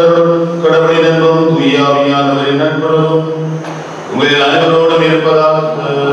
தூதரும் கடவுளின் அன்பும் தூயாவியானவரின் நண்பரும் உங்களில் அனைவரோடும் இருப்பதாக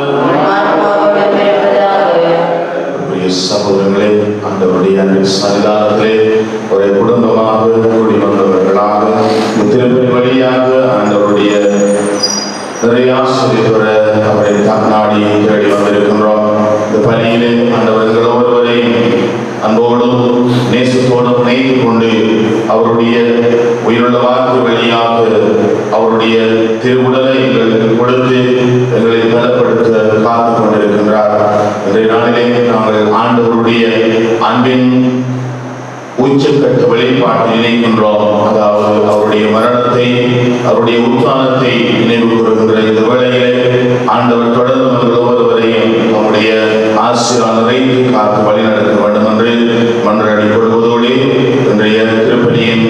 பிரிய சகோதரங்களே ஆண்டவருடைய அன்பின் சன்னிதானத்திலே ஒரே குடும்பமாக கூடி வந்தவர்களாக இந்த திருப்பதி வழியாக ஆண்டவருடைய நிறைய ஆசிரியர் பெற அவரை நாடி தேடி வந்திருக்கின்றோம் இந்த பணியிலே ஆண்டவர்கள் ஒவ்வொருவரையும் அன்போடும் நேசத்தோடும் இணைத்து கொண்டு அவருடைய உயிருள்ள வாக்கு வழியாக அவருடைய திருவுடலை எங்களுக்கு கொடுத்து எங்களை பலப்படுத்த காத்து கொண்டிருக்கின்றார் இன்றைய நாளிலே நாங்கள் ஆண்டவருடைய அன்பின் உச்சக்கட்ட வெளிப்பாட்டை நினைக்கின்றோம் அதாவது அவருடைய மரணத்தை அவருடைய உத்தானத்தை நினைவு கூறுகின்ற இந்த வேளையிலே ஆண்டவர் தொடர்ந்து எங்கள் ஒவ்வொருவரையும் நம்முடைய ஆசிரியர் நிறைந்து காத்து வழிநடத்த வேண்டும் என்று மன்றாடி கொள்வதோடு இன்றைய திருப்பதியின்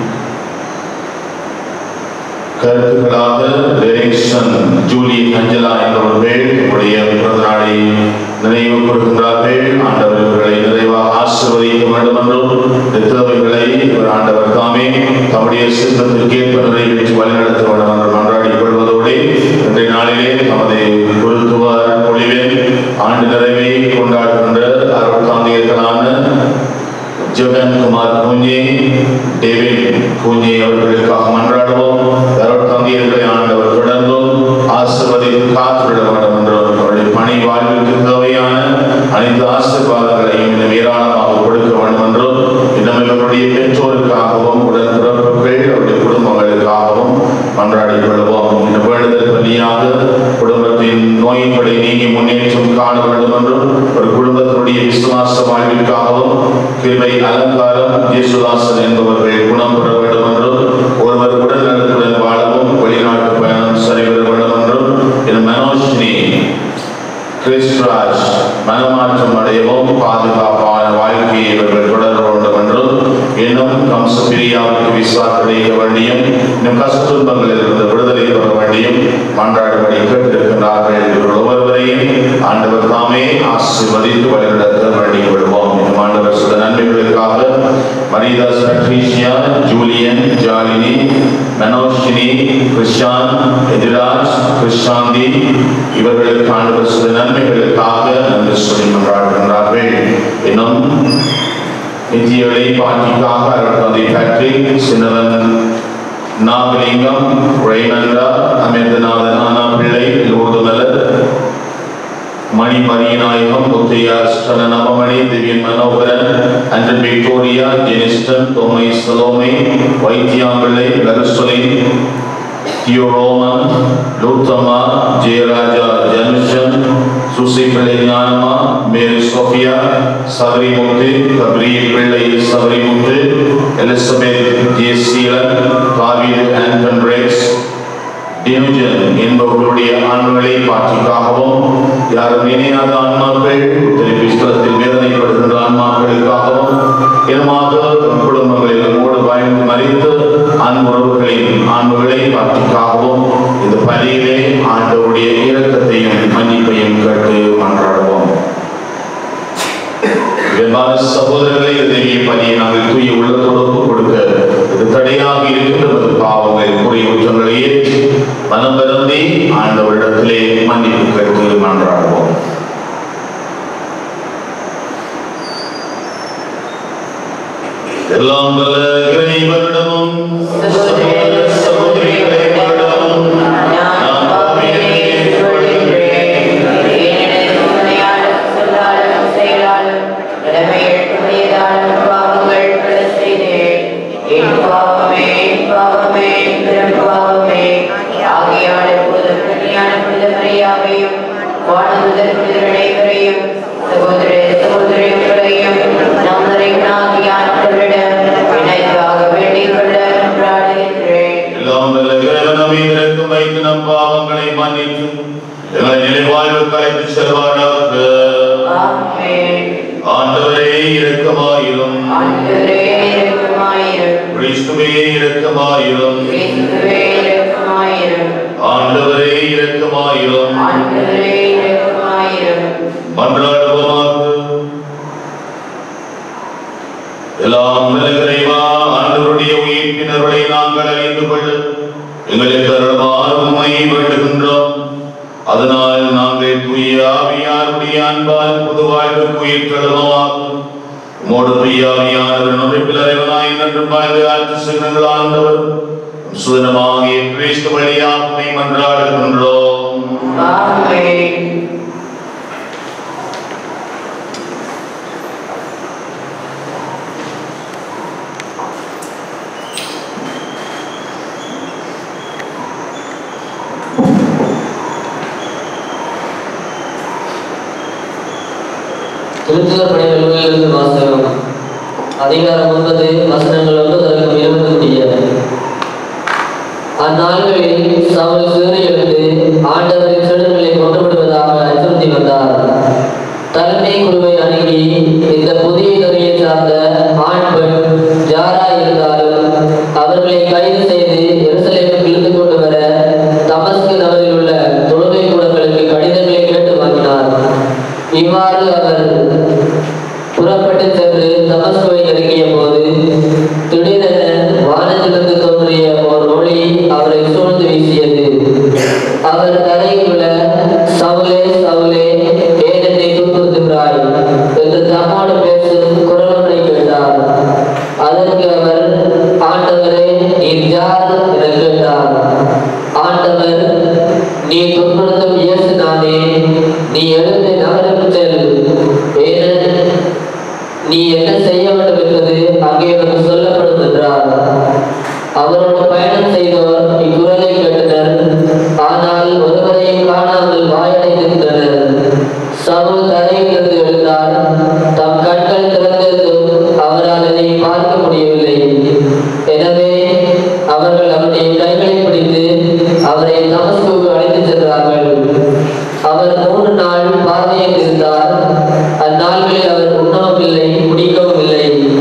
கருத்துக்களாக டெரெக்ஷன் ஜூலி அஞ்சலா என்பவர்கள் உடைய பிறந்த நாளை நினைவு கொடுக்கின்றார்கள் ஆண்டவர் இவர்களை நிறைவாக ஆசிர்வதிக்க வேண்டும் என்றும் இந்த தேவைகளை இவர் ஆண்டவர் தாமே தம்முடைய சித்தத்திற்கு ஏற்ப நிறைவேற்றி வழிநடத்த வேண்டும் என்று மன்றாடி கொள்வதோடு இன்றைய நாளிலே தமது குருத்துவார் பொழிவில் ஆண்டு நிறைவை கொண்டாடுகின்ற அருட்காந்தியர்களான ஜெகன் குமார் பூஞ்சே டேவிட் பூஞ்சே அவர்களுக்காக மன்றாடுவோம் தரோட்டந்தியர்களை ஆண்டவர் தொடர்ந்தும் ஆசிர்வதித்து காத்துவிட வேண்டும் என்றும் அவருடைய பணி வாழ்விற்கு தேவையான அனைத்து ஆசீர்வாதங்களையும் இன்னும் ஏராளமாக கொடுக்க வேண்டும் என்றும் இன்னும் இவருடைய பெற்றோருக்காகவும் உடன் பிறப்புகள் அவருடைய குடும்பங்களுக்காகவும் மன்றாடி கொள்வோம் இந்த வேண்டுதல் பணியாக குடும்பத்தின் நோயின்படி நீங்கி முன்னேற்றம் காண வேண்டும் என்றும் ஒரு குடும்பத்தினுடைய விசுவாச வாழ்விற்காகவும் கிருபை அலங்காரம் இயேசுதாசன் என்பவர்கள் குணம் பெற வேண்டும் என்றும் ஒருவர் உடல் நலத்துடன் வாழவும் வெளிநாட்டு பயணம் சரிவர வேண்டும் என்றும் என் மனோஜினி கிறிஸ்ராஜ் மனமாற்றம் அடையவும் பாதுகாப்பான வாழ்க்கையை இவர்கள் தொடர வேண்டும் என்றும் இன்னும் கம்ச பிரியாவுக்கு விசுவாச கிடைக்க வேண்டியும் இன்னும் கஷ்டத்துன்பங்களில் இருந்து விடுதலை பெற வேண்டியும் மன்றாடுபடி கேட்டிருக்கிறார்கள் இவர்கள் ஒவ்வொருவரையும் ஆண்டவர் தாமே ஆசீர்வதித்து வழிநடத்த வேண்டிக் கொள்வோம் இன்னும் ஆண்டவர் சில நன்மைகளுக்காக மரிதாஸ் பட்ரீஷியா ஜூலியன் ஜாலினி மனோஷினி கிருஷான் எதிராஜ் கிருஷாந்தி இவர்களுக்கு ஆண்டவர் சில நன்மைகளுக்காக நன்றி சொல்லி மன்றாடுகின்றார்கள் இன்னும் நித்திய பாட்டிக்காக அருட்தந்தை பேட்ரிக் சின்னவன் நாகலிங்கம் ரேமண்டா அமிர்தநாதன் ஆனா பிள்ளை லோடுமலர் மணி மரியநாயகம் முத்தையார் ஸ்டன நவமணி திவ்யன் மனோகரன் அண்டன் விக்டோரியா ஜெனிஸ்டன் தோமை சலோமை வைத்தியாம்பிள்ளை லருசுலின் தியோரோமன் லூத்தம்மா ஜெயராஜா ஜனுஷன் சுசி பிள்ளை ஞானமா மேரி சோஃபியா சபரிமுத்து கபிரியல் பிள்ளை சபரிமுத்து எலிசபெத் ஜேசீலன் தாவீது ஆண்டன் ரேக்ஸ் டினுஜன் என்பவர்களுடைய ஆண்களை பாட்டிக்காகவும் யாரும் நினையாத ஆன்மாக்கள் புத்தரிப்பிஸ்தலத்தில் வேதனைப்படுகின்ற ஆன்மாக்களுக்காகவும் இடமாக குடும்பங்களில் மூடு வாழ்ந்து மறித்து அன்புறவுகளின் ஆண்மைகளை பாட்டிக்காகவும் இந்த பணியிலே ஆண்டவருடைய இரக்கத்தையும் மன்னிப்பையும் கேட்டு மன்றாடுவோம் வெவ்வாறு சகோதரர்களை தேவிய பணியை நாங்கள் தூய உள்ளத்தோடு ஒப்புக் கொடுக்க இது தடையாக இருக்கின்றது பாவங்கள் குறை குற்றங்களை ஏற்றி மனம் வருந்தி ஆண்டவரிடத்திலே மன்னிப்பு கேட்டு மன்றாடுவோம் எல்லாம் வல்ல இறைவனிடமும் சகோதர சகோதரிகளிடமும் நாம் பாவிகளை ஏற்றுக்கொள்கின்றேன். சகோதர சகோதரிகளையும் நாம் நிறைவாகிய ஆட்களிடம் வினைக்காக வேண்டிக் கொள்ள மன்றாடுகின்றேன் எல்லாம் வல்ல இறைவன் நம்மை இறக்கும் வைத்து நம் பாவங்களை மன்னித்து எங்களை நிலைவாழ்வுக்கு அழைத்துச் செல்வாராக ஆமென். ஆண்டவரே இரக்கமாயிரும் ஆண்டவரே இரக்கமாயிரும். கிறிஸ்துவே இரக்கமாயிரும் கிறிஸ்துவே இரக்கமாயிரும். ஆண்டவரே இரக்கமாயிரும் ஆண்டவரே இரக்கமாயிரும். மன்றாடுவோமாக எல்லாம் வல்ல இறைவா ஆண்டவருடைய உயிர்ப்பின் மனிதர்களை நாங்கள் அறிந்து கொள்ள எங்களுக்கு அருள்மாறு உம்மை வேண்டுகின்றோம் அதனால் நாங்கள் தூய ஆவியாருடைய அன்பால் புது வாழ்வுக்கு உயிர் தழுவமாகும் உமோடு தூய ஆவியானவர் நுழைப்பில் அறிவனாய் நன்றும் வாழ்ந்து ஆட்சி சின்னங்கள் ஆண்டவர் சுதனமாகிய கிறிஸ்து வழியாக உம்மை மன்றாடுகின்றோம் ஆமென் திருத்துதர் பணிகள் நூலிலிருந்து வாசகம் அதிகாரம் ஒன்பது வசனங்கள் ஒன்று தொடக்கம் இருபது முடிய அந்நாள்களில் சவுல் சிறு எழுந்து ஆண்டவரின் சிறுகளை கொண்டுவிடுவதாக அச்சுறுத்தி வந்தார் தலைமை குழுவை அணுகி இந்த புதிய துறையை சார்ந்த ஆண் பெண் யாராய் இருந்தாலும் அவர்களை கைது செய்து எருசலேமுக்கு இழுத்து கொண்டு வர தமஸ்கு நகரில் உள்ள தொழுகை கூடங்களுக்கு கடிதங்களை கேட்டு வாங்கினார் இவ்வாறு அவர் புறப்பட்டு சென்று தமஸ்குவை நெருங்கிய போது திடீரென வானத்திலிருந்து தோன்றிய ஒரு ஒளி அவரை சூழ்ந்து வீசியது அவர் தரையில் உள்ள சவுலே சவுலே ஏன் என்னை துன்புறுத்துகிறாய் என்று தம்மோடு பேசும் குரலொன்றை கேட்டார் அதற்கு அவர் ஆண்டவரே நீர் யார் என கேட்டார் ஆண்டவர் நீ துன்புறுத்தும் இயேசு நானே நீ எழுந்து நகருக்கு செல் ஏன நீ என்ன செய்ய வேண்டும் என்பது அங்கே உனக்கு சொல்லப்படும் என்றார் அவரோடு பயணம் செய்தோர் இக்குரலை கேட்டனர் ஆனால் ஒருவரையும் காணாமல் வாயடைந்திருந்தனர் சவுல் தரையிலிருந்து எழுந்தார் தம் கண்கள் திறந்திருந்தும் அவரால் அதை பார்க்க முடியவில்லை எனவே அவர்கள் அவருடைய கைகளை பிடித்து அவரை தமஸ்குவுக்கு அழைத்துச் சென்றார்கள் அவர் மூன்று நாள் பார்வையில் இருந்தார் அந்நாள்களில் அவர் உண்ணவும் இல்லை குடிக்கவும் இல்லை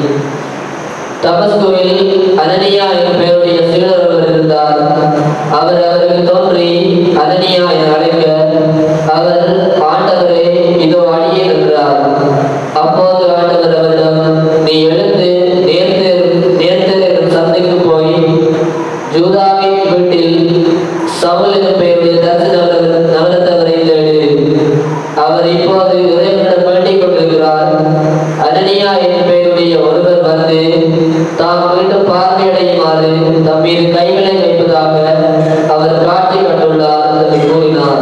தமஸ்குவில் அனனியா எனும் பெயருடைய சீடர் ஒருவர் இருந்தார் அவர் அவருக்கு தோன்றி அனனியா என அழைக்க அவர் ஆண்டவரே இதோ அடியேன் என்றார் அப்போது ஆண்டவர் அவரிடம் நீ எழுந்து நேர்ந்து நேர்ந்து எனும் சந்தைக்கு போய் ஜூதாவின் வீட்டில் சவுல் எனும் பெயருடைய தரிசு நகர- நகரத்தவரை தேடு அவர் இப்போது இறைவனிடம் வேண்டிக் கொண்டிருக்கிறார் அனனியா எனும் பெயருடைய ஒருவர் வந்து தாம் மீண்டும் பார்வையடையுமாறு தம் மீது கைகளை வைப்பதாக அவர் காட்சி கண்டுள்ளார் என்று கூறினார்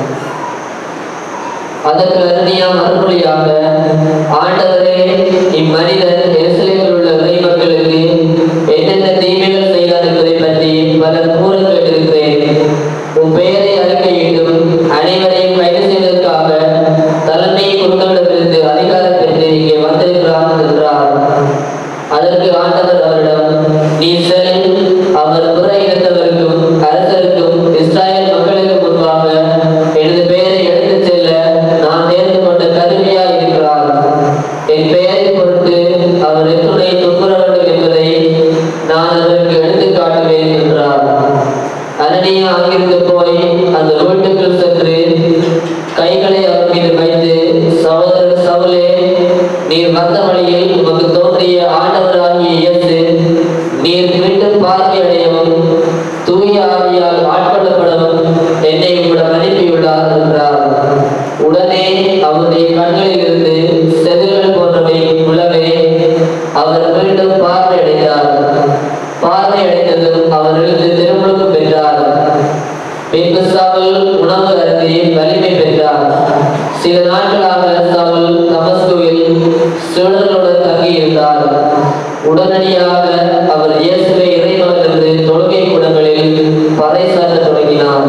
அதற்கு அருணியா மறுமொழியாக ஆண்டவரே இம்மனிதன் எருசலேமில் உள்ள இறை மக்களுக்கு என்னென்ன தீமைகள் செய்தார் என்பதை பற்றி பலர் கூற கேட்டிருக்கிறேன் உன் பெயரை அறிக்கையிட்டும் அனைவரையும் கைது செய்வதற்காக தலைமை குழுக்களிடமிருந்து அதிகாரம் பெற்று இங்கே வந்திருக்கிறான் என்றார் அதற்கு ஆண்டவர் அவரிடம் நீ செல் அவர் புற இனத்தவருக்கும் அரசருக்கும் இஸ்ராயேல் மக்களுக்கு முன்பாக எனது பெயரை எடுத்துச் செல்ல நான் தேர்ந்து கொண்ட கருவியாய் இருக்கிறார் என் பெயரை பொறுத்து அவர் எத்துணை துன்புற வேண்டும் என்பதை நான் அவருக்கு எடுத்துக் காட்டுவேன் என்றார் அனனியா அங்கிருந்து போய் அந்த வீட்டுக்குள் சென்று கைகளை அவர் மீது வைத்து சகோதரர் சவுலே நீர் வந்த வழியில் உமக்கு தோன்றிய ஆண்டவராகிய இயேசு நீர் மீண்டும் பார்வையடையவும் தூய ஆவியால் ஆட்கொள்ளப்படவும் என்னை உம்மிடம் அனுப்பியுள்ளார் என்றார் உடனே அவருடைய கண்களில் இருந்து செதில்கள் போன்றவை உளவே அவர் மீண்டும் பார்வையடைந்தார் பார்வையடைந்ததும் அவர் எழுந்து திருமுழுக்கு பெற்றார் பின்பு சவுல் உணவு அருந்தி வலிமை பெற்றார் சில நாட்களாக சவுல் தமஸ்குவில் சீடர்களுடன் தங்கியிருந்தார் உடனடியாக அவர் இயேசுவை இறைமகன் என்று தொழுகை கூடங்களில் பறைசாற்ற தொடங்கினார்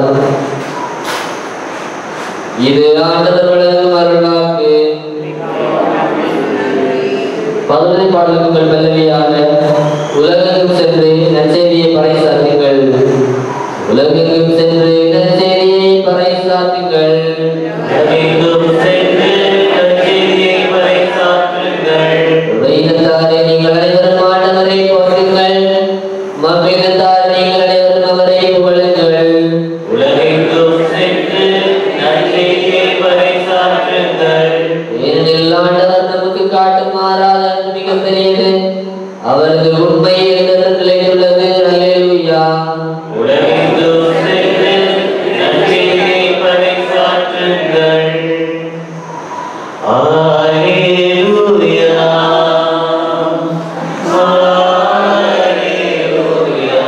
இது ஆண்டவர் வழங்கும் அருள்வாக்கு பதினொரு பாடல்கள் பல்லவியாக உலகெங்கும் சென்று நற்செய்தியை பறைசாற்றுங்கள் உலகெங்கும் சென்று நற்செய்தியை பறைசாற்றுங்கள் உலகெங்கும் சென்று நற்செய்தியை பறைசாற்றுங்கள். இனத்தாரே நீங்கள் அனைவரும் ஆண்டவரை போற்றுங்கள் மம்மினத்தார் நீங்கள் அனைவரும் அவரை புகழுங்கள் உலகெங்கும் சென்று நற்செய்தியை பறைசாற்றுங்கள். ஏனெனில் ஆண்டவர் நமக்கு காட்டும் மாறாத அன்பு மிகப் பெரியது அவரது உண்மை என்றென்றும் நிலைத்துள்ளது உலகெங்கும் சென்று நற்செய்தியை பறைசாற்றுங்கள். அல்லேலூயா. அல்லேலூயா.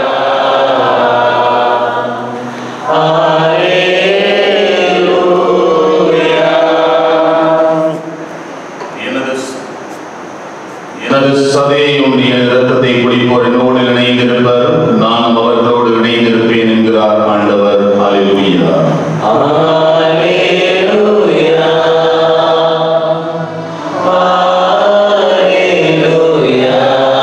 அல்லேலூயா. எனது எனது சதையை உண்டு என் இரத்தத்தை குடிப்போர் என்னோடு இணைந்திருப்பர் நானும் அவர்களோடு இணைந்திருப்பேன் என்கிறார் ஆண்டவர் அல்லேலூயா Alleluia. Alleluia.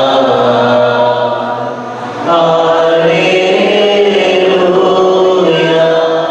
Alleluia.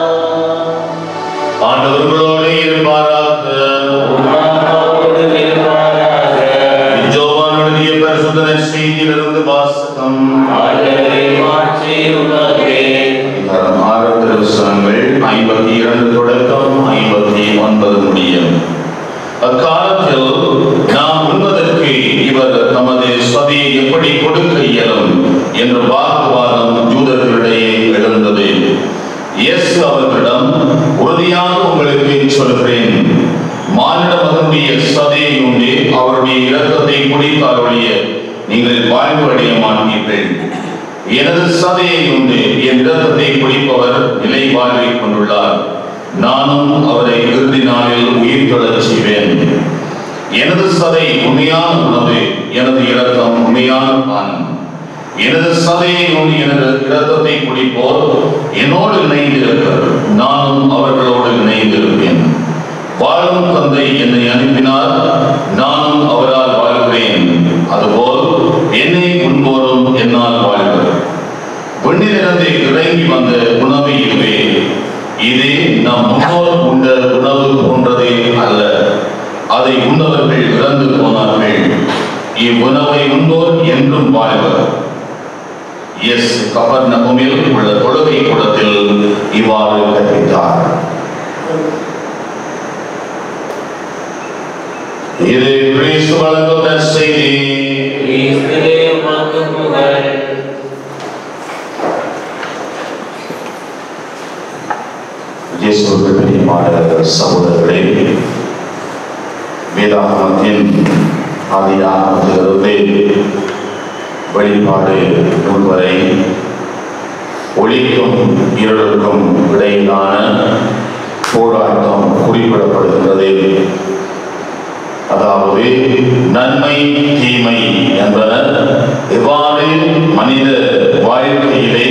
ஆண்டவர் உங்களோடு இருப்பாராக உம்மாவோடு இருப்பாராக. ஜோவான் எழுதிய பரிசுத்த செய்தியிலிருந்து வாசகம் ஆண்டவரை மாற்றி உமக்கே. அதிகாரம் ஆறு திருவசனங்கள் ஐம்பத்தி இரண்டு தொடக்கம் ஐம்பத்தி ஒன்பது முடியும் அக்காலத்தில் நாம் உண்பதற்கு இவர் தமது சதியை எப்படி கொடுக்க இயலும் என்ற வாக்குவாதம் யூதர்களிடையே எழுந்தது இயேசு அவர்களிடம் உறுதியாக உங்களுக்கு சொல்கிறேன் மானிட மகனுடைய சதையை உண்டு அவருடைய இரத்தத்தை குடித்தாருடைய நீங்கள் வாழ்வு அடைய மாட்டீர்கள் எனது சதையை உண்டு என் இரத்தத்தை குடிப்பவர் நிலை வாழ்வை கொண்டுள்ளார் நானும் அவரை இறுதி நாளில் உயிர் தொழச் செய்வேன் எனது சதை உண்மையான உணவு எனது இரத்தம் உண்மையான பானம் எனது சதையை உண்டு எனது இரத்தத்தை குடிப்போர் என்னோடு இணைந்திருப்பர் நானும் அவர்களோடு இணைந்திருப்பேன் வாழும் தந்தை என்னை அனுப்பினார் நானும் அவரால் வாழ்கிறேன் அதுபோல் என்னை முன்போரும் என்னால் வாழ்வர் விண்ணிலிருந்து இறங்கி வந்த உணவு இதுவே இது நம் முன்னோர் உண்ட உணவு போன்றதே அல்ல அதை உண்டவர்கள் இறந்து போனார்கள் இவ்வுணவை உண்டோர் என்றும் வாழ்வர் எஸ் கபர் நகமில் உள்ள தொழுகை கூடத்தில் இவ்வாறு கற்பித்தார் இது கிறிஸ்து வழங்கும் நற்செய்தி கிறிஸ்துவே உமக்கு புகழ். இயேசுவுக்கு பிரியமான சகோதரர்களே வேதாகமத்தின் ஆதியாகமத்திலிருந்து வெளிப்பாடு நூல் வரை ஒளிக்கும் இருளுக்கும் இடையிலான போராட்டம் குறிப்பிடப்படுகின்றது அதாவது நன்மை தீமை என்பன எவ்வாறு மனித வாழ்க்கையிலே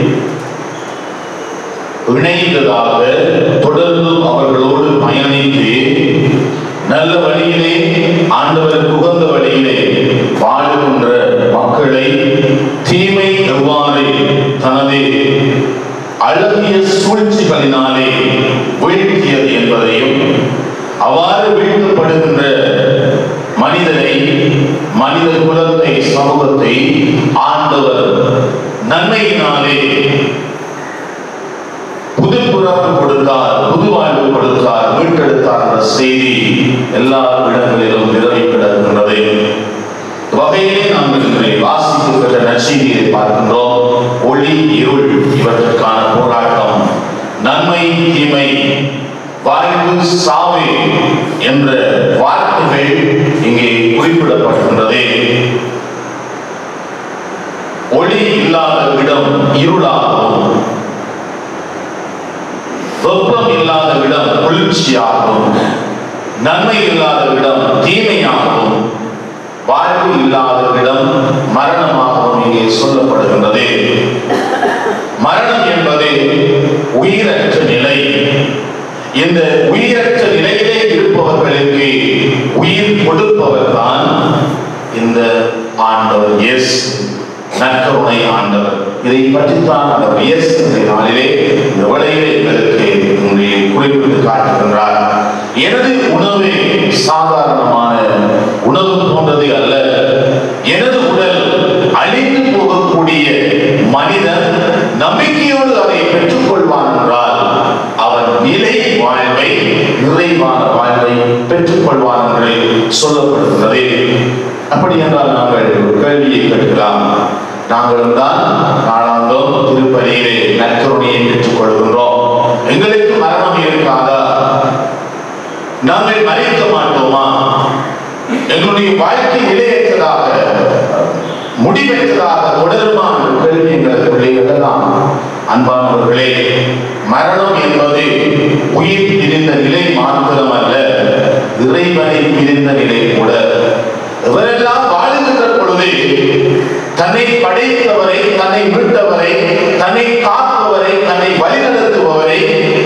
இணைந்ததாக தொடர்ந்து அவர்களோடு பயணித்து நல்ல வழியிலே ஆண்டவருக்கு உகந்த வழியிலே வாழுகின்ற மக்களை தீமை எவ்வாறு தனது அழகிய சூழ்ச்சிகளினாலே வீழ்த்தியது என்பதையும் அவ்வாறு வீழ்த்தப்படுகின்ற மனிதனை மனித குலத்தை சமூகத்தை ஆண்டவர் நன்மையினாலே புது பிறப்பு கொடுத்தார் புது வாழ்வு கொடுத்தார் மீட்டெடுத்தார் என்ற செய்தி எல்லா இடங்களிலும் நிறவி கிடக்கின்றது வகையிலே நாம் இன்றைய வாசிக்கப்பட்ட நற்செய்தியை பார்க்கின்றோம் ஒளி இருள் இவற்றுக்கான போராட்டம் நன்மை தீமை வாழ்வு சாவு என்ற வார்த்தைகள் இங்கே குறிப்பிடப்படுகின்றது ஒளி இல்லாத இடம் இருளாகவும் வெப்பம் இல்லாத இடம் குளிர்ச்சியாகவும் நன்மை இல்லாத இடம் தீமையாகவும் வாழ்வு இல்லாத இடம் மரணமாகவும் இங்கே சொல்லப்படுகின்றது மரணம் என்பது உயிரற்ற நிலை இந்த உயிரற்ற நிலையிலே இருப்பவர்களுக்கு உயிர் கொடுப்பவர் தான் இந்த ஆண்டவர் இயேசு நற்கருணை ஆண்டவர் இதை பற்றித்தான் ஆண்டவர் இயேசு இந்த நாளிலே இந்த வேளையிலே எங்களுக்கு இங்கே குறிப்பிட்டு காட்டுகின்றார் எனது உணவு சாதாரணமான உணவு போன்றது அல்ல எனது உடல் அழிந்து போகக்கூடிய மனிதன் நம்பிக்கையோடு அதை பெற்றுக்கொள்வான் என்றால் அவன் நிலை வாழ்வை நிறைவான வாழ்வை பெற்றுக்கொள்வான் என்று சொல்லப்படுகிறது அப்படி என்றால் நாங்கள் ஒரு கேள்வியை கேட்கலாம் நாங்களும் தான் நாளாந்தோம் அன்பானவர்களே மரணம் என்பது உயிர் பிரிந்த நிலை மாத்திரமல்ல இறைவனை பிரிந்த நிலை கூட இவரெல்லாம் வாழுகின்ற பொழுது தன்னை படைத்தவரை தன்னை மீட்டவரை தன்னை காப்பவரை தன்னை வழிநடத்துபவரை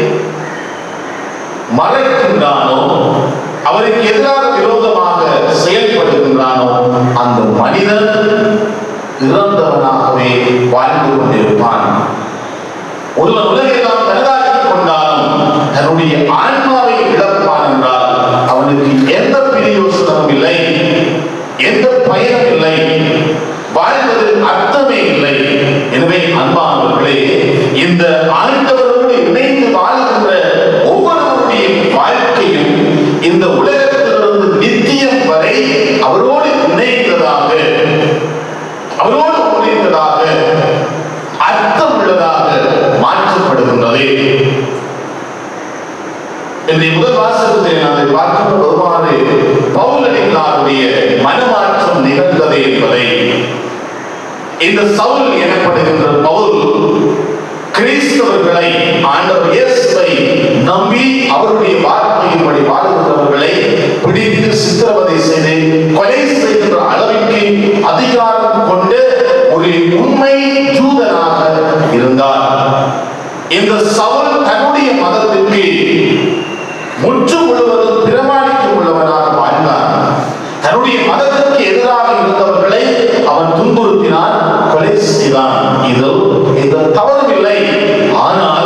மறைக்கின்றானோ அவருக்கு எதிராக விரோதமாக செயல்படுகின்றானோ அந்த மனிதன் இறந்தவனாகவே வாழ்ந்து கொண்டிருப்பான் ஒருவன் உலகெல்லாம் தனதாக்கிக் கொண்டாலும் தன்னுடைய ஆன்மாவை இழப்பான் என்றால் அவனுக்கு எந்த பிரயோசனமும் இல்லை எந்த பயனும் இல்லை வாழ்வதில் அர்த்தமே இல்லை எனவே அன்பானவர்களே இந்த ஆண்டவரோடு இணைந்து வாழ்கின்ற ஒவ்வொருவருடைய வாழ்க்கையும் இந்த உலகத்திலிருந்து நித்தியம் வரை அவரோடு இணைந்ததாக அவரோடு இணைந்ததாக அர்த்தம் உள்ளதாக மாற்றப்படுகின்றது இன்றைய முதல் வாசகத்தை நாங்கள் பார்க்கின்ற வருமாறு பவுலடிகளாருடைய மனமாற்றம் நிகழ்ந்தது என்பதை இந்த சவுல் எனப்படுகின்ற பவுல் கிறிஸ்தவர்களை ஆண்டவர் இயேசுவை நம்பி அவருடைய வார்த்தையின்படி வாழுகின்றவர்களை பிடித்து சித்திரவதை செய்து கொலை செய்கின்ற அளவிற்கு அதிகாரம் கொண்டு ஒரு உண்மை ஜூதனாக இருந்தார் இந்த சவுல் தன்னுடைய மதத்திற்கு முற்று முழுவதும் பிரமாணிக்க உள்ளவனாக வாழ்ந்தான் தன்னுடைய மதத்திற்கு எதிராக இருந்தவர்களை அவன் துன்புறுத்தினான் கொலை செய்தான் இது இந்த தவறும் இல்லை ஆனால்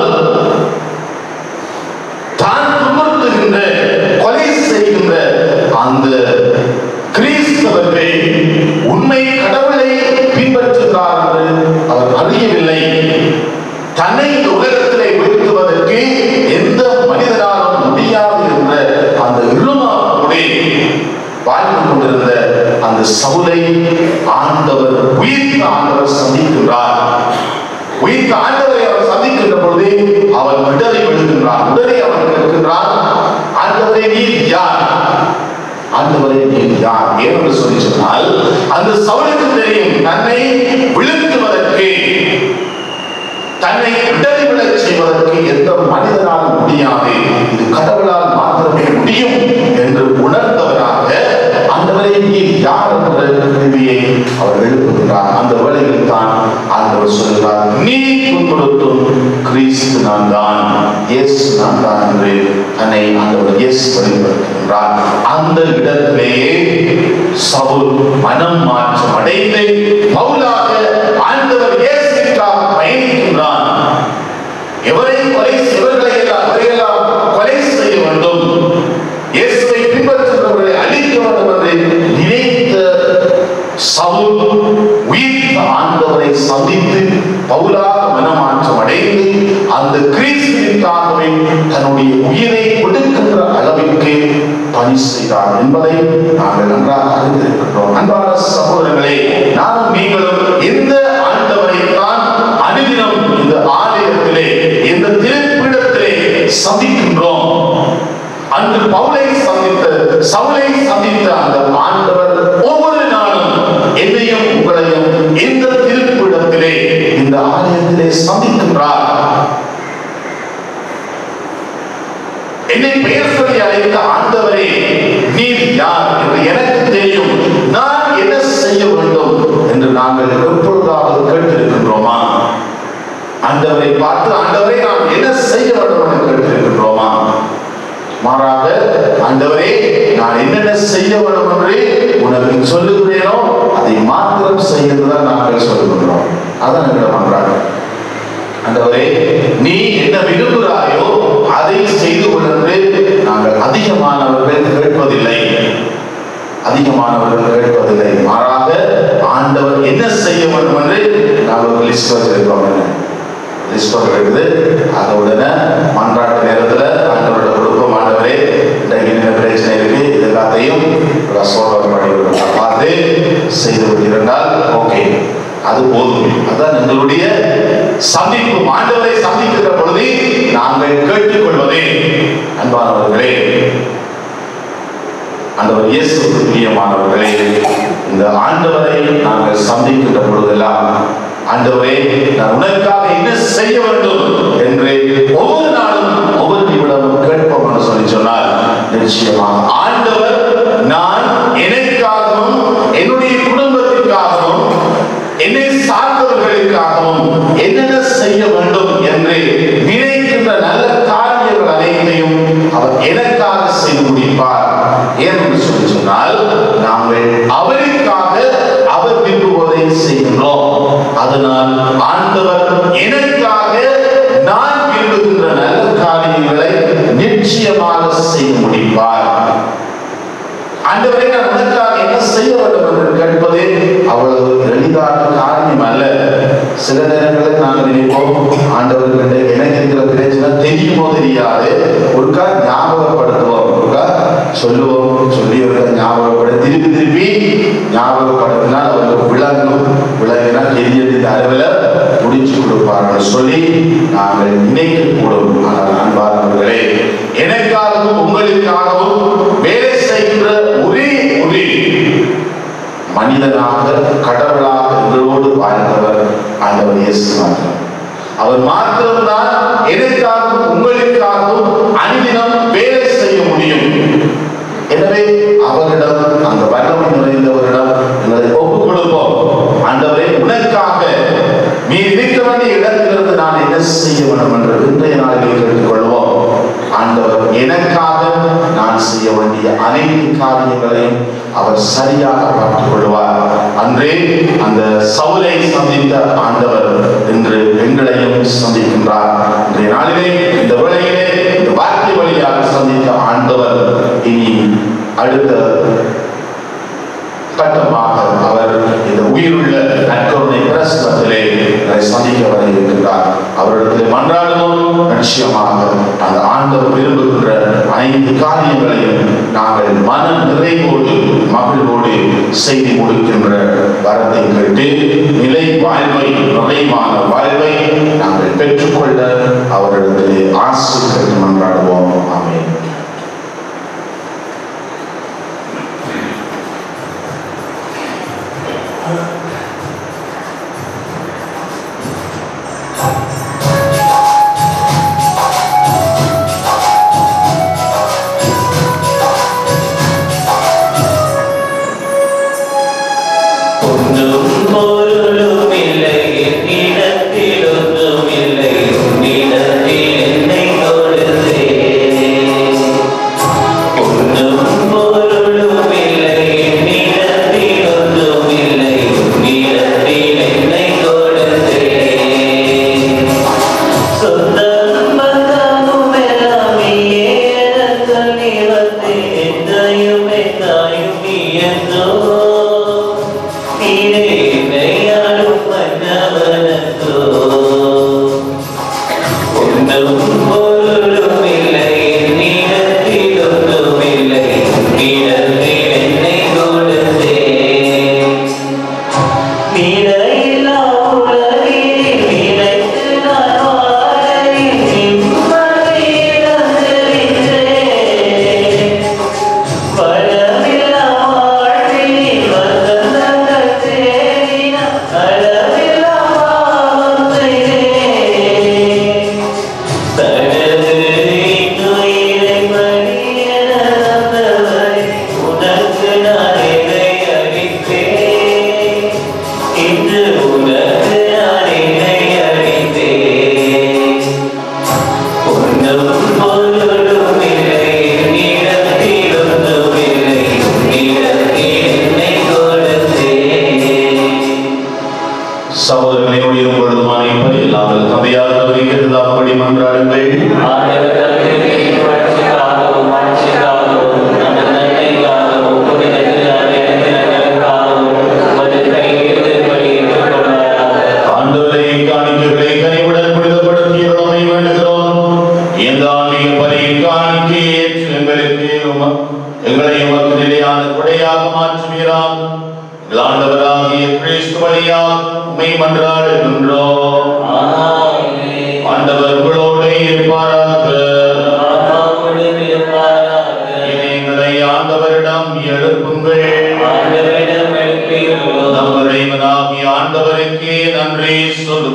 தான் துன்புறுத்துகின்ற கொலை செய்கின்ற அந்த கிறிஸ்தவர்கள் உண்மை கடவுளை பின்பற்றுகிறார் என்று அவர் அறியவில்லை தன்னை இந்த உலகத்திலே வீழ்த்துவதற்கு எந்த மனிதனாலும் முடியாது என்ற அந்த இருமாவோடு வாழ்ந்து கொண்டிருந்த அந்த சவுலை ஆண்டவர் உயிர்த்த ஆண்டவர் சந்திக்கின்றார் உயிர்த்த ஆண்டவரை அவர் சந்திக்கின்ற பொழுது அவன் விடலை விழுகின்றான் உடனே அவன் கேட்கின்றான் ஆண்டவரே நீ யார் ஆண்டவரே நீ யார் ஏன்னு சொல்லி சொன்னால் அந்த சவுலுக்கு தெரியும் தன்னை விழுத்துவதற்கு தன்னை விடலை விழச் செய்வதற்கு எந்த மனிதனாலும் முடியாது இது கடவுளால் மாத்திரமே முடியும் என்று உணர்ந்தவராக ஆண்டவரே நீர் யார் என்ற கேள்வியை அவர் எழுப்புகிறார் அந்த வேளையில் தான் ஆண்டவர் சொல்கிறார் நீ துன்புறுத்தும் கிறிஸ்து நான் தான் இயேசு நான் தான் என்று தன்னை ஆண்டவர் இயேசு வெளிப்படுத்துகின்றார் அந்த இடத்திலேயே சவுல் மனம் மாற்றம் அடைந்து பவுலாக ஆண்டவர் இயேசுக்காக பயணிக்கின்றான் எவரை கொலை எவர்களை எல்லாம் அவரையெல்லாம் கொலை செய்ய வேண்டும் இயேசுவை பின்பற்றுகிறவர்களை அழிக்க வேண்டும் என்று நினைத்த சவுல் உயிர்த்த ஆண்டவரை சந்தித்து பவுலாக மனமாற்றம் அடைந்து அந்த கிறிஸ்துவிற்காகவே தன்னுடைய உயிரை கொடுக்கின்ற அளவிற்கு பணி செய்தார் என்பதை நாங்கள் நன்றாக அறிந்திருக்கின்றோம் அன்பான சகோதரர்களே நானும் நீங்களும் எந்த ஆண்டவரை தான் அனுதினம் இந்த ஆலயத்திலே இந்த திருப்பீடத்திலே சந்திக்கின்றோம் அன்று பவுலை சந்தித்த சவுலை சந்தித்த அந்த ஆண்டவர் ஒவ்வொரு நாளும் என்னையும் உங்களையும் இந்த திருப்பீடத்திலே இந்த ஆலயத்திலே சந்திக்கின்றார் என்னை பெயர் சொல்லி அழைத்த ஆண்டவரே நீர் யார் என்று எனக்கு தெரியும் நான் என்ன செய்ய வேண்டும் என்று நாங்கள் எப்பொழுதாவது கேட்டிருக்கின்றோமா ஆண்டவரை பார்த்து ஆண்டவரை நாம் என்ன செய்ய வேண்டும் என்று கேட்டிருக்கின்றோமா மாறாக ஆண்டவரே நான் என்னென்ன செய்ய வேண்டும் என்று உனக்கு சொல்லுகிறேனோ அதை மாத்திரம் செய்யறதுதான் நாங்கள் சொல்லுகின்றோம் அதான் எங்களிடம் பண்றாங்க ஆண்டவரே நீ என்ன விரும்புகிறாயோ அதை செய்து கொள்ளென்று நாங்கள் அதிகமானவர்கள் கேட்பதில்லை அதிகமானவர்கள் கேட்பதில்லை மாறாக ஆண்டவர் என்ன செய்ய வேண்டும் என்று நாங்கள் ஒரு லிஸ்ட் வச்சிருக்கோம் லிஸ்ட் இருக்குது அதை உடனே மன்றாட்டு நேரத்தில் ஆண்டவரோட குடும்பம் ஆண்டவரே இன்றைக்கு என்ன பிரச்சனை இருக்கு இது எல்லாத்தையும் சொல்ற படி பார்த்து செய்து விட்டிருந்தால் ஓகே அது போதும் அதான் எங்களுடைய சந்திப்பு ஆண்டவரை சந்திக்கிற பொழுது நாங்கள் கேட்டுக்கொள்வதே அன்பானவர்களே ஆண்டவர் இயேசுக்கு பிரியமானவர்களே இந்த ஆண்டவரை நாங்கள் சந்திக்கின்ற பொழுதெல்லாம் ஆண்டவரே நான் உனக்காக என்ன செய்ய வேண்டும் என்று ஒவ்வொரு நாளும் ஒவ்வொரு நிமிடமும் கேட்போம் என்று சொல்லி சொன்னார் நிச்சயமாக ஆண்டவர் நான் எனக்காகவும் என்னுடைய குடும்பத்திற்காகவும் என்னை சார்ந்தவர்களுக்காகவும் என்னென்ன செய்ய வேண்டும் என்று நினைக்கின்ற நல்ல காரியங்கள் அனைத்தையும் அவர் எனக்காக செய்து முடிப்பார் ஏன் என்று சொல்லி சொன்னால் நாங்கள் அவருக்காக அவர் விரும்புவதை செய்கின்றோம் அதனால் ஆண்டவர் எனக்காக நான் விரும்புகின்ற நல்ல காரியங்களை நிச்சயமாக செய்து முடிப்பார் ஆண்டவரே நான் உனக்காக என்ன செய்ய வேண்டும் என்று கேட்பதே அவ்வளவு எளிதான காரியம் அல்ல சில நேரங்களில் நாங்கள் நினைப்போம் ஆண்டவர்கிட்ட எனக்கு இருக்கிற பிரச்சனை தெரியுமோ தெரியாது ஒருக்கா ஞாபகப்படுத்துவோம் ஒருக்கா சொல்லுவோம் சொல்லி ஒருக்கா ஞாபகப்பட திருப்பி திருப்பி ஞாபகப்படுத்தினால் அவருக்கு விளங்கும் விளங்கினா தெரியத்தின் அளவில் முடிச்சு கொடுப்பார்கள் சொல்லி நாங்கள் நினைக்கக்கூடும் ஆனால் அன்பார்ந்தவர்களே எனக்காகவும் உங்களுக்காகவும் வேலை செய்கின்ற ஒரே ஒரே மனிதனாக கடவுளாக எங்களோடு வாழ்ந்தவர் ஆண்டவர் இயேசு மாத்திரம் அவர் மாத்திரம்தான் எனக்காகவும் உங்களுக்காகவும் அனுதினம் வேலை செய்ய முடியும் எனவே அவரிடம் அந்த வல்லமை நிறைந்தவரிடம் எங்களை ஒப்புக் கொடுப்போம் ஆண்டவரே உனக்காக நீ இருக்க வேண்டிய இடத்திலிருந்து நான் என்ன செய்ய வேண்டும் என்று இன்றைய நாளில் கேட்டுக்கொள்வோம் ஆண்டவர் எனக்காக நான் செய்ய வேண்டிய அனைத்து காரியங்களையும் அவர் சரியாக பார்த்துக் கொள்வார் அன்றே அந்த சவுலை சந்தித்த ஆண்டவர் இன்று எங்களையும் சந்திக்கின்றார் இன்றைய நாளிலே இந்த வேளையிலே இந்த வார்த்தை வழியாக சந்தித்த ஆண்டவர் இனி அடுத்த கட்டமாக அவர் இந்த உயிருள்ள நற்கருணை பிரசனத்திலே அதை சந்திக்க வர இருக்கின்றார் அவரிடத்தில் மன்றாடுவோம் நிச்சயமாக அந்த ஆண்டவர் விரும்புகின்ற அனைத்து காரியங்களையும் நாங்கள் மன நிறைவோடு மகிழ்வோடு செய்து முடிக்கின்ற வரத்தை கேட்டு நிலை வாழ்வை நிறைவான வாழ்வை நாங்கள் பெற்றுக்கொள்ள அவரிடத்திலே ஆசை கேட்டு மன்றாடுவோம் ஆமென் ஒன்றும் பொருளும் இல்லை என்னிடத்தில் ஒன்றும் இல்லை உன்னிடத்தில் என்னை கொடுத்தே ஒன்றும் பொருளும் இல்லை என்னிடத்தில் ஒன்றும் இல்லை உன்னிடத்தில் என்னை கொடுத்தே சொந்தம் பந்தமும் எல்லாம் நீயே எனக்கு நிறத்தே எந்தையுமே தாயும் நீ என்றோ நீரையாடும் மன்னவனத்தோ ஒன்றும் பொருளும் இல்லை என்னிடத்தில் ஒன்றும் இல்லை உன்னிடத்தில் என்னை கொடுத்தே நீரையில்லா உலகில் நிலைத்து நான் வாழ நிம்மதி இழந்திருந்தேன். பலமில்லா வாழ்வில் வசந்தங்கள் தேடின அளவில்லா பாவம் செய்தேன். தனது இன்னுயிரை பலியென தந்தவரை உனக்கு நான் இதை அளித்தேன். இன்று உனக்கு நான் இதை அளித்தேன். ஒன்றும் பொருளும் இல்லை என்னிடத்தில் ஒன்றும் இல்லை உன்னிடத்தில் என்னை கொடுத்தேன் சகோதரர்களே உங்களுடைய இப்படி இல்லாமல் தந்தையாக கேட்டதாப்படி மன்றாடுங்கள் ஆண்டவரை காணிக்கைகளை கனிவுடன் புனிதப்படுத்தியவளமை வேண்டுகிறோம் இந்த ஆன்மீக பலியின் காணிக்கை ஏற்று எங்களுக்கு உம- எங்களை உமக்கு நிலையான கொடையாக மாற்றுவீராம் எங்கள் ஆண்டவராகிய கிறிஸ்து வழியாக உம்மை மன்றாடுகின்றோம் ஆண்டவர் உங்களோடு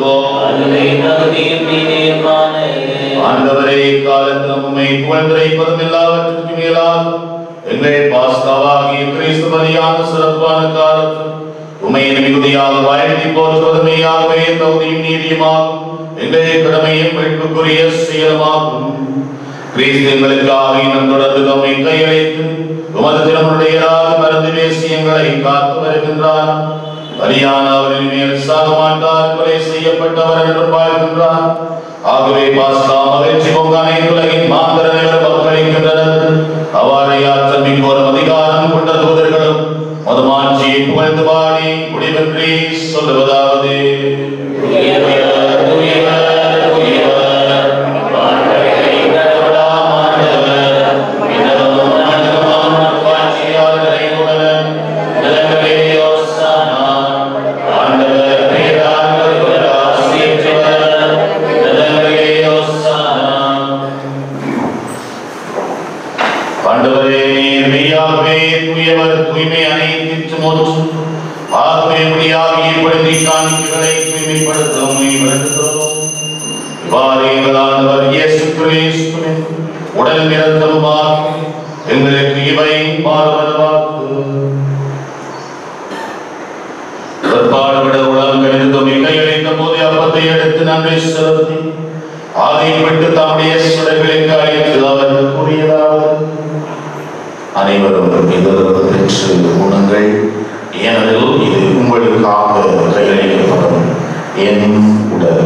சொல்லுவோம் அதுவே தகுதியும் நீதியுமானது. ஆண்டவரே காலத்தில் உண்மை புகழ்ந்துரைப்பதும் எல்லாவற்றுக்கும் மேலாக எங்கள் பாஸ்காவாகிய கிறிஸ்து மதியான சிறப்பான காலத்தில் உண்மையின் மிகுதியாக வாழ்த்தி போற்றுவதுமையாகவே தகுதியும் நீதியுமாகும் எங்கள் கடமையும் மீட்புக்குரிய செயலுமாகும் கிறிஸ்து எங்களுக்காக இன்னும் தொடர்ந்து தம்மை கையளித்து உமது திருமணுடையராக மறந்து பேசி எங்களை காத்து வருகின்றார் பலியான அவரின் மேல் சாக மாட்டார் கொலை செய்யப்பட்டவர் என்றும் வாழ்கின்றார் ஆகவே பாஸ்கா மகிழ்ச்சி பொங்க அனைத்து உலகின் மாந்திர நிலர் வாக்களிக்கின்றனர் அவ்வாறு ஆற்றல் மிக்கோரும் அதிகாரம் கொண்ட தூதர்களும் மதுமாட்சியை புகழ்ந்து பாடி முடிவின்றி சொல்லுவதாவது தூயவர், தூயவர், தூயவர், வானவெளிகளின் கடவுளாம் ஆண்டவர், விண்ணகமும் மண்ணகமும் நற்காட்சியால் நிறைந்துள்ளன. நிலங்களே யோசானா, ஆண்டவர் பெயரால் வருகிற ஆசிரியற்றவர். நிலங்களே யோசானா. ஆண்டவரே நீர் மெய்யாகவே தூயவர் தூய்மை அனைத்திற்கும் ஒன்று ஆகவே முடியாக ஏற்படுத்தி காணிக்கைகளை தூய்மைப்படுத்த உண்மை வருகிறோம் இவ்வாறு எங்கள் ஆண்டவர் இயேசு கிறிஸ்துவின் உடல் நிரந்தரமாக எங்களுக்கு இவை மாறுவதாக பாடுபட உலகம் எழுந்தும் கையளித்த போது அப்பத்தை எடுத்து நன்றி செலுத்தி ஆதைப்பட்டு தம்முடைய சுடர்களுக்கு அழைத்து அவர் கூறியதாவது அனைவரும் இதிலிருந்து பெற்று உண்ணுங்கள் ஏனெனில் இது உங்களுக்காக கையளிக்கப்படும் என் உடல்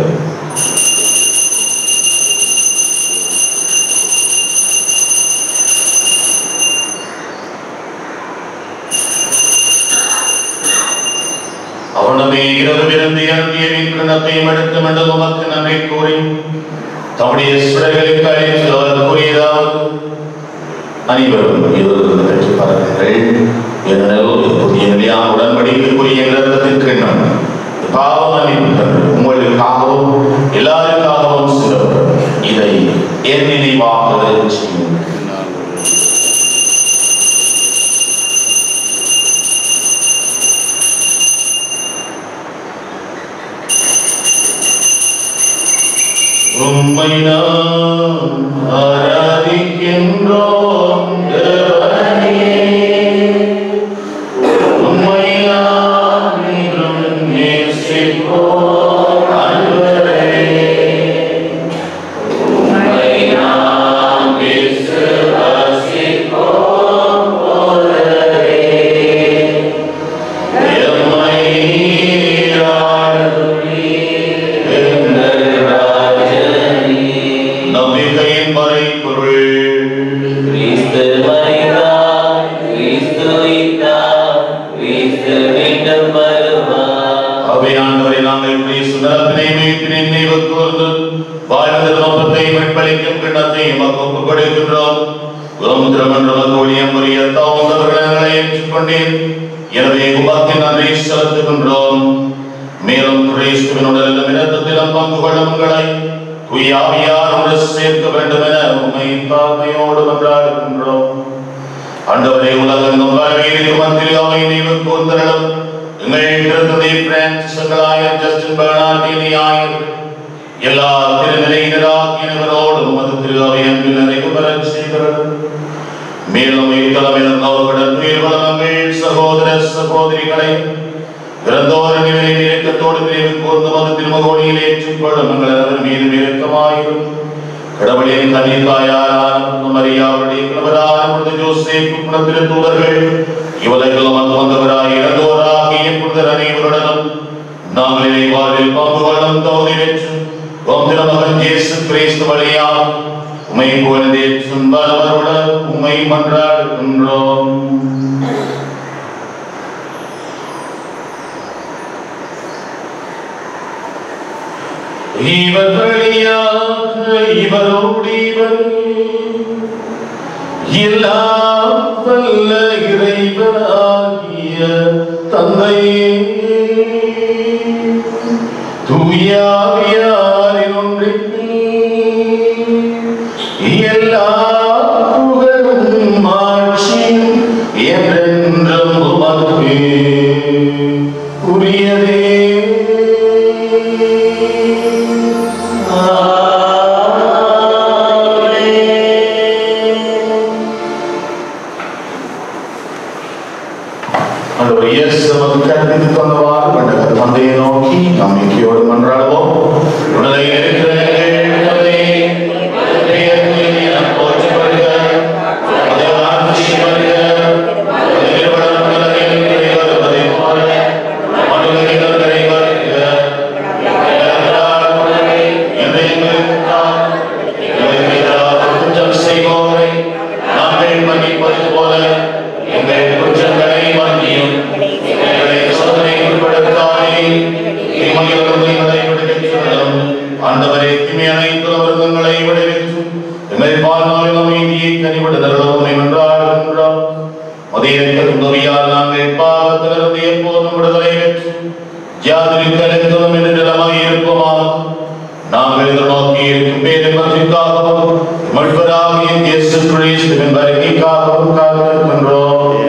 அவனுமே இரவு இருந்து இறங்கிய கிண்ணத்தையும் எடுத்து மண்டல் உமக்கு நன்றி கூறி தம்முடைய சுடர்களுக்கு அழைத்து அவர் கூறியதாவது அனைவரும் இதிலிருந்து பெற்று பாருங்கள் ஏனெனில் இது புதிய நிலையான உடன்படிக்கைக்குரிய இரத்தத்தின் கிண்ணம் இது பாவம் மன்னிப்பு உங்களுக்காகவும் எல்லாருக்காகவும் சிறப்பு இதை என் நினைவாக செய்யுங்கள் உம்மை நாம் ஆராதிக்கின்றோம் தேவனே. உம்மை நாம் என்றும் நேசிப்போம் ஆண்டவரே. உம்மை நாம் விசுவாசிப்போம் போதரே. எம்மை ஆளுநரே, எங்கள் ராஜனே. நம்பிக்கையின் மறைபொருள் கிறிஸ்து மரித்தார், கிறிஸ்து உயிர்த்தார், கிறிஸ்து மீண்டும் வருவார். அவையாண்டவரை நாங்கள் கிறிஸ்து நலத்தினை மீட்பினை நினைவு கூர்ந்து வாழ்ந்த நோக்கத்தை மீட்பளிக்கும் கிண்ணத்தை எமக்கு ஒப்புக் கொடுக்கின்றோம் உம் திருமன்றம் ஊழியம் புரிய தகுந்தவர்களை ஏற்றுக்கொண்டேன் எனவே உமக்கு நன்றி செலுத்துகின்றோம் மேலும் கிறிஸ்துவின் உடலிலும் இரத்தத்திலும் பங்கு கொள்ளும் உங்களை குயாவியாரோடு சேர்க்க வேண்டும் என உண்மை தாழ்மையோடு மன்றாடுகின்றோம் ஆண்டவரே உலகெங்கும் வரவேற்கும் மந்திரியாவை நினைவு கூர்ந்தரலும் எங்கள் திருத்தந்தை பிரான்சிஸ் எங்களாயர் ஜஸ்டின் பெர்னார்டினி ஆயர் எல்லா திருநிலையினராகியவரோடு உமது திருவாவை அன்பில் நிறைவு பெறச் செய்கிறது மேலும் இத்தலமில் அவர்களுடன் உயிர் வளங்கள் சகோதர சகோதரிகளை இறந்தோரின் நிலையில் இயக்கத்தோடு நினைவு கூர்ந்து மது திருமகோணியில் ஏற்றுக்கொள்ளும் எங்கள் அனைவர் மீது இறக்கமாயிரும் கடவுளின் கன்னித்தாயாரான மரியாவுடைய கணவரான புனித ஜோசேப்பு புனித தூதர்கள் இவர்கள் வந்து வந்தவராய் இறந்தோராகிய புனிதர் அனைவருடனும் நாங்கள் இறைவாரில் பங்கு கொள்ளும் தகுதி பெற்று உம் திருமகன் இயேசு கிறிஸ்து வழியா உமை புகழ்ந்தேற்றும் பலவருடன் உமை மன்றாடுகின்றோம் இவர் வழியாக இவரோடு இவர் எல்லாம் வல்ல இறைவனாகிய தந்தையே தூயாவியாரின் ஒன்றிற்கு எல்லா புகழும் மாட்சியும் என்றென்றும் உமக்கு உரியதே ஆண்டவர் இயேசு நமக்கு கற்பித்து தந்தவாறு மண்டக தந்தையை நோக்கி நம்பிக்கையோடு மன்றாடுவோம் உடலை இருக்கிற எங்கள் தந்தையே, உமது பெயர் தூயதென போற்றப் பெறுக. உமது ஆட்சி வருக. உமது திருவுளம் உலகில் நிறைவேறுவதைப் போல மண்ணுலகில் நிறைவேறுக. எங்கள் உணவை இன்று எங்களுக்கு தாரும். எங்களுக்கு எதிராக குற்றம் செய்வோரை நாங்கள் மன்னிப்பது போல எங்கள் குற்றங்களை மன்னியும் எங்களை சோதனைக்கு உட்படுத்தாதே தீமையிலிருந்து எங்களை விடுவித்தருளும் ஆண்டவரே தீமை அனைத்து விருந்தங்களை விடுவித்தும் எங்கள் வாழ்நாளில் அமைதியை கனிவிடுதலும் என்றாடுகின்றோம் மதியத்தின் உதவியால் நாங்கள் பாவத்திலிருந்து எப்போதும் விடுதலை பெற்று ஜாதிரிக்கெடுத்ததும் என்று நிலமாய் இருப்போமாக நாங்கள் எதிர்நோக்கி இருக்கும் பேரின் பற்றிக்காகவும் மீட்பராகிய இயேசு கிறிஸ்துவின் வருகைக்காகவும் காத்திருக்கின்றோம்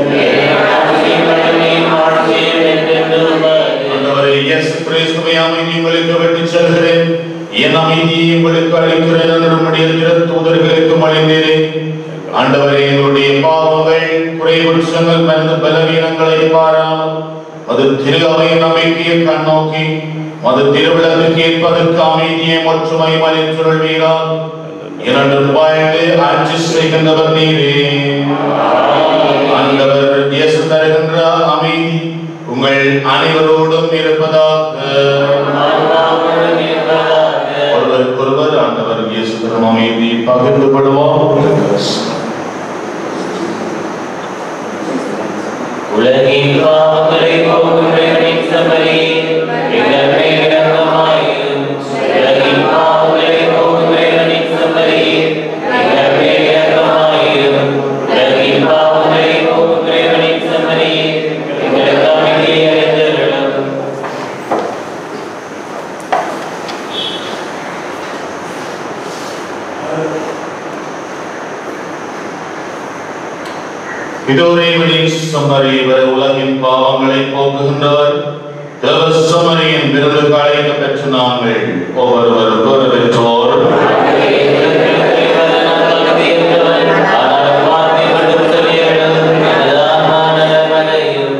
ஆண்டவரே, இயேசு கிறிஸ்துவை அமைதி உங்களுக்கு விட்டுச் செல்கிறேன் என் அமைதியை உங்களுக்கு அளிக்கிறேன் என்று உம்முடைய திரு தூதர்களுக்கு அளித்தேன் ஆண்டவரே எங்களுடைய பாவங்கள் குறைகுற்றங்கள் மனித பலவீனங்களை பாராமல் அது திரு அவை நம்பிக்கையை கண்ணோக்கி அது திருவிழத்துக்கு ஏற்பதற்கு அமைதியை ஒற்றுமை மலித்துள்வீரால் இரண்டு வாழ்ந்து ஆட்சி செய்கின்றவர் நீரே ஆண்டவர் இயேசு தருகின்ற அமைதி உங்கள் அனைவரோடும் இருப்பதாக ஒருவருக்கொருவர் ஆண்டவர் இயேசு தரும் அமைதி பகிர்ந்து கொள்வோம் உலகின் பாவங்களை போக்கும் இறைவனின் சபையே, எங்கள் மேல் இரக்கமாயிரும். உலகின் பாவங்களை போக்கும் இறைவனின் சபையே, எங்கள் மேல் இரக்கமாயிரும். உலகின் பாவங்களை போக்கும் இறைவனின் சபையே, எங்களுக்கு அமைதியை அளித்தருளும். இதோரேவனி சம்மரீவர் உலகின் பாவங்களை போக்குகின்றவர் தேவசமரியின் விருதுக்கு அழைக்க பெற்ற நாங்கள் ஒவ்வொருவர் பெற்றோர் ஆனால் வார்த்தை மட்டும் சொல்லிவிடும் எனதான மலையும்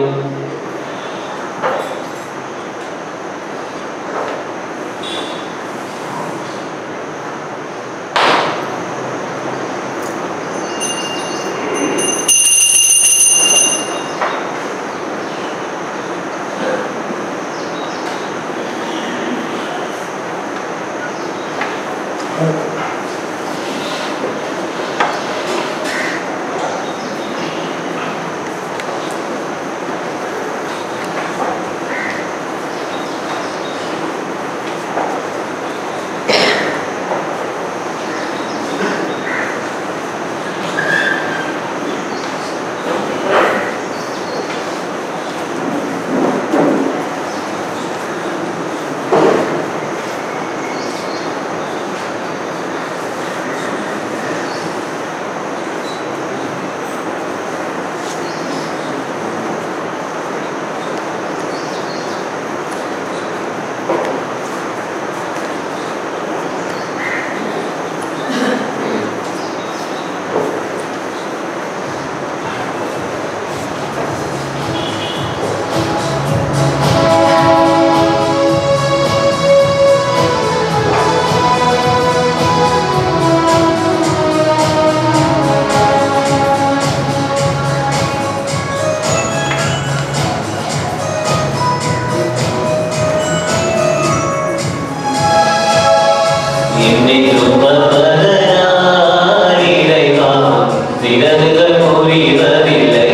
என்னை சுமப்பதனால் இறைவா, சிறகுகள் முறிவதில்லை.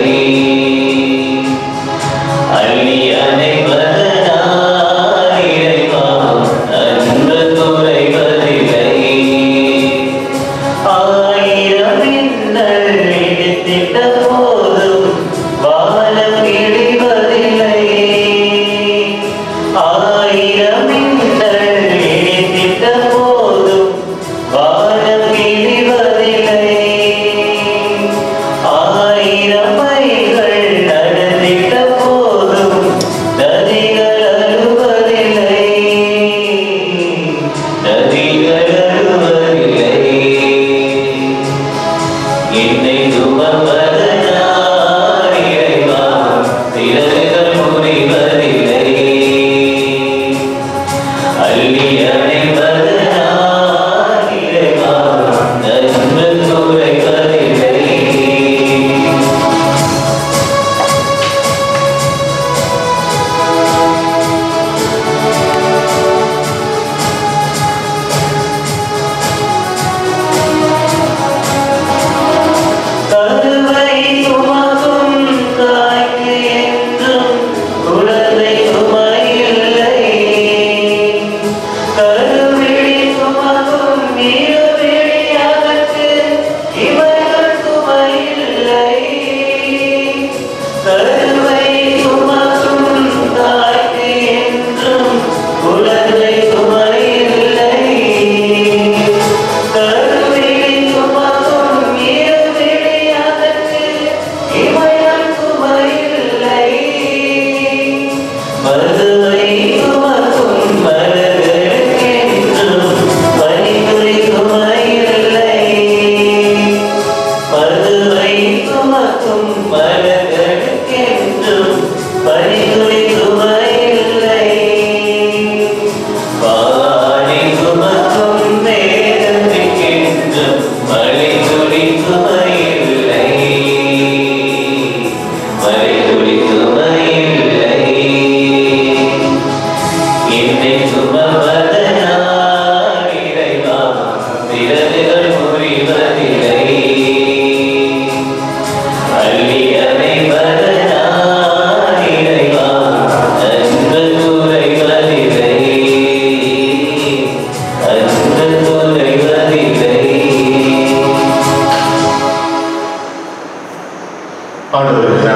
அள்ளி அணைப்பதனால் இறைவா, அன்பு குறைவதில்லை. ஆயிரம் மின்னல் இடித்திட்ட போதும் வானம் இடிவதில்லை ஆயிரம் மின்னல் இடித்திட்ட போதும்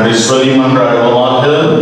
நன்றி சொல்லி மன்றாடுவோமாக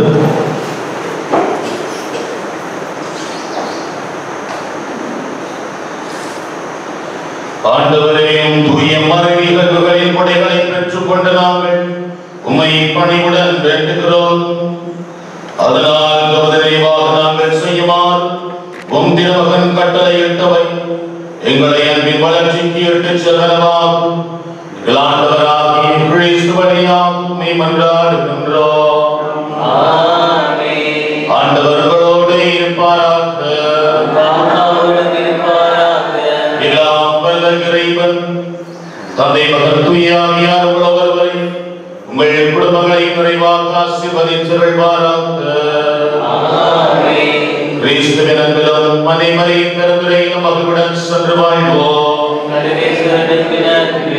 ஆண்டவரையும் தூய மறைவி நிகழ்வுகளின் கொடைகளை பெற்றுக் கொண்டு நாங்கள் உம்மை பணிவுடன் வேண்டுகிறோம் அதனால் தமது நினைவாக நாங்கள் செய்யுமாறு உம் திருமகன் கட்டளையிட்டவை எங்களை அன்பின் வளர்ச்சிக்கு இட்டுச் செல்லலாம் ஆண்டவராகிய கிறிஸ்து வழியாக உம்மை மன்றாடுகின்றோம் ஆமென். ஆண்டவர்களோடு இருப்பாராக ஆண்டவருடன் இருப்பாராக. எல்லாம் வல்ல இறைவன் தந்தை மகன் தூயாமியார் உள்ளவர்களை உங்கள் குடும்பங்களை நிறைவாக ஆசீர்வதித்தருள்வாராக ஆமென். கிறிஸ்துவின் அன்பிலும் மனைமறை பெருந்துரையிலும் மகளுடன் சென்று வாழ்வோம் சர்வேஸ்வரனுக்கு நன்றி.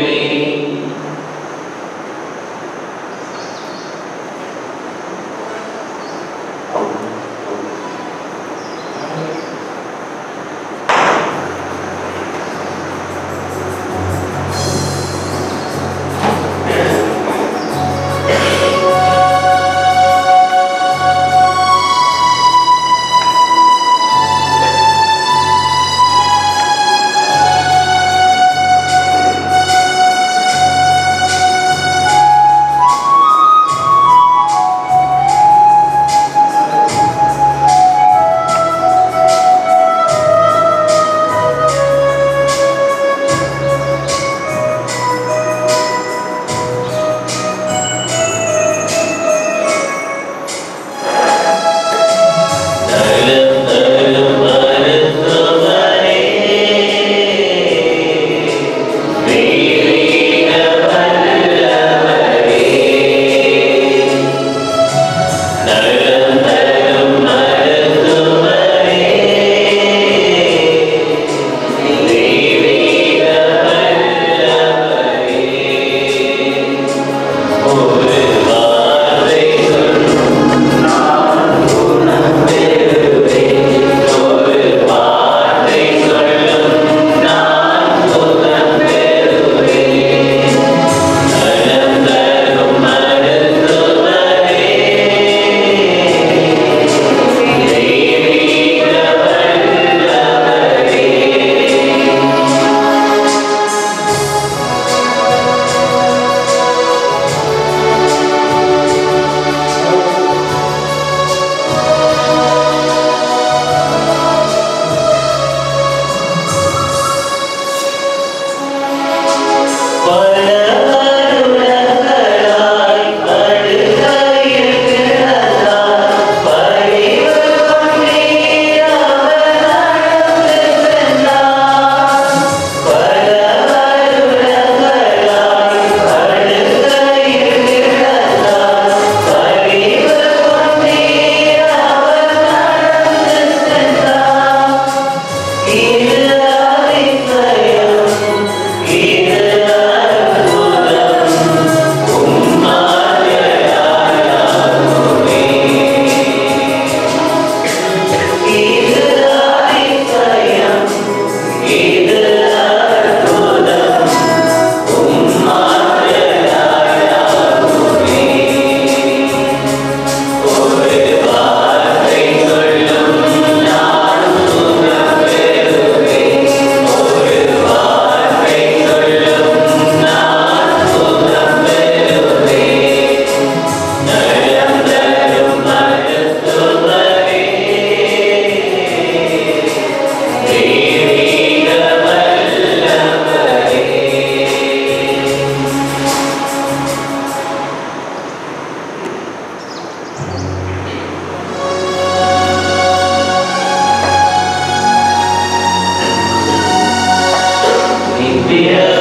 தரும் தரும் மருத்துவரே. வீரீக வல்லவரே. தரும் தரும் மருத்துவரே. வீரீக வல்லவரே. ஒரு வார்த்தை சொல் நித்திய